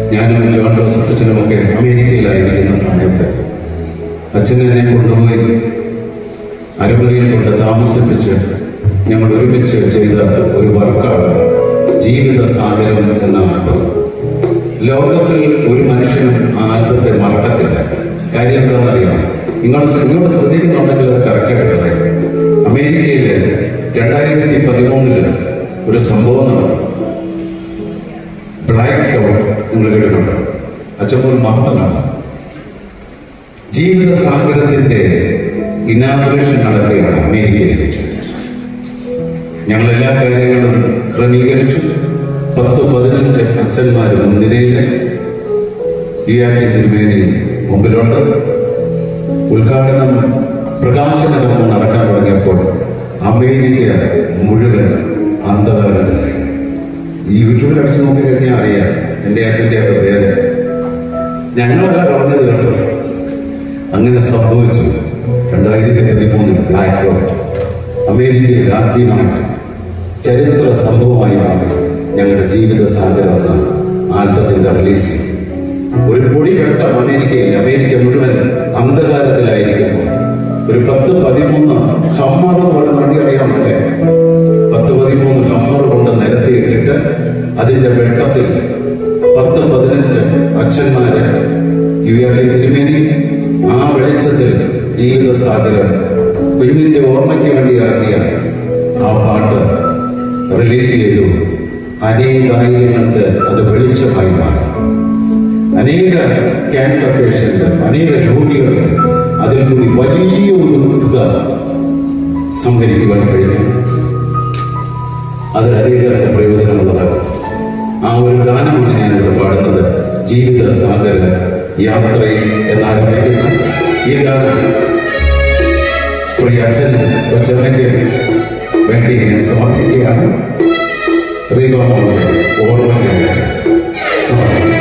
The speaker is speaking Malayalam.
ഞാനും ജോൺ ജോസഫ് അച്ഛനുമൊക്കെ അമേരിക്കയിലായിരിക്കുന്ന സമയത്ത് അച്ഛൻ എന്നെ കൊണ്ടുപോയി അരമനയിൽ കൊണ്ട് താമസിപ്പിച്ച് ഞങ്ങൾ ഒരുമിച്ച് ചെയ്ത ഒരു വർക്കാണ് ജീവിത സാഗരം എന്ന ആൽബം ലോകത്തിൽ ഒരു മനുഷ്യനും ആ ആൽബത്തെ മറക്കത്തില്ല കാര്യം എന്താണെന്നറിയാം നിങ്ങൾ നിങ്ങളോട് ശ്രദ്ധിക്കുന്നുണ്ടെങ്കിൽ അത് കറക്റ്റായിട്ട് പറയാം അമേരിക്കയിൽ രണ്ടായിരത്തി പതിമൂന്നില് ഒരു സംഭവം നടന്നു ബ്ലാക്ക് ഔട്ട് നിങ്ങൾ കേട്ടിട്ടുണ്ടോ അച്ഛപ്പോൾ മഹത്വമാണ് ജീവിത സാഗരത്തിന്റെ ഇനാഗുറേഷൻ നടക്കുകയാണ് അമേരിക്കയിൽ വെച്ച് ഞങ്ങൾ എല്ലാ കാര്യങ്ങളും ക്രമീകരിച്ചു പത്ത് പതിനഞ്ച് അച്ഛന്മാർ മുൻനിരയിൽ ഇയാക്കി തിരുമേനി മുമ്പിലുണ്ട് ഉദ്ഘാടനം പ്രകാശനകർമ്മം നടക്കാൻ തുടങ്ങിയപ്പോൾ അമേരിക്ക മുഴുവൻ അന്ധകാരത്തിലായി ഈ യൂട്യൂബിൽ അടിച്ചു നോക്കി കഴിഞ്ഞാൽ അറിയാം എൻ്റെ അച്ഛൻ്റെ ഒക്കെ പേര് ഞങ്ങളല്ല പറഞ്ഞത് കേട്ടോ അങ്ങനെ സംഭവിച്ചു രണ്ടായിരത്തി പതിമൂന്നിൽ ബ്ലാക്ക് ഔട്ട് അമേരിക്കയിൽ ആദ്യമായിട്ട് ചരിത്ര സംഭവമായി മാറി ഞങ്ങളുടെ ജീവിത സാഗരം എന്ന ആൽബത്തിന്റെ റിലീസ് ഒരു പൊടിവെട്ടം അമേരിക്കയിൽ അമേരിക്ക മുഴുവൻ അന്ധകാരത്തിലായിരിക്കുമ്പോൾ ഒരു പത്ത് പതിമൂന്ന് ഹമ്മർ എന്ന് പറയുന്ന വണ്ടി അറിയാമല്ലേ പത്ത് പതിമൂന്ന് ഹമ്മർ കൊണ്ട് നിരത്തിയിട്ടിട്ട് അതിന്റെ വെട്ടത്തിൽ പത്ത് പതിനഞ്ച് അച്ഛന്മാര് യു ആർ കെ തിരുമേനി ആ വെളിച്ചത്തിൽ ജീവിത സാഗരം കുഞ്ഞിന്റെ ഓർമ്മയ്ക്ക് വേണ്ടി ഇറങ്ങിയ ആ പാട്ട് റിലീസ് ചെയ്തു അനേകായിരങ്ങൾക്ക് അത് വെളിച്ചമായി മാറി അനേക ക്യാൻസർ പേഷ്യന്റ് അനേക രോഗികൾക്ക് അതിൽ കൂടി വലിയ ഒരു തുക സംഭരിക്കുവാൻ കഴിഞ്ഞു അത് അനേകർക്ക് പ്രയോജനമുള്ളതാകുന്നു ആ ഒരു ഗാനമാണ് ഞാനിവിടെ പാടുന്നത് ജീവിത സാഗര യാത്രയിൽ എന്നാരംഭിക്കുന്ന ഈ ഗാനം പ്രിയ അച്ഛൻ കൊച്ചമ്മയ്ക്ക് വേണ്ടി ഞാൻ സമർപ്പിക്കുകയാണ് റീബാമോളുടെ ഓർമ്മയ്ക്ക് സമർപ്പിക്കുക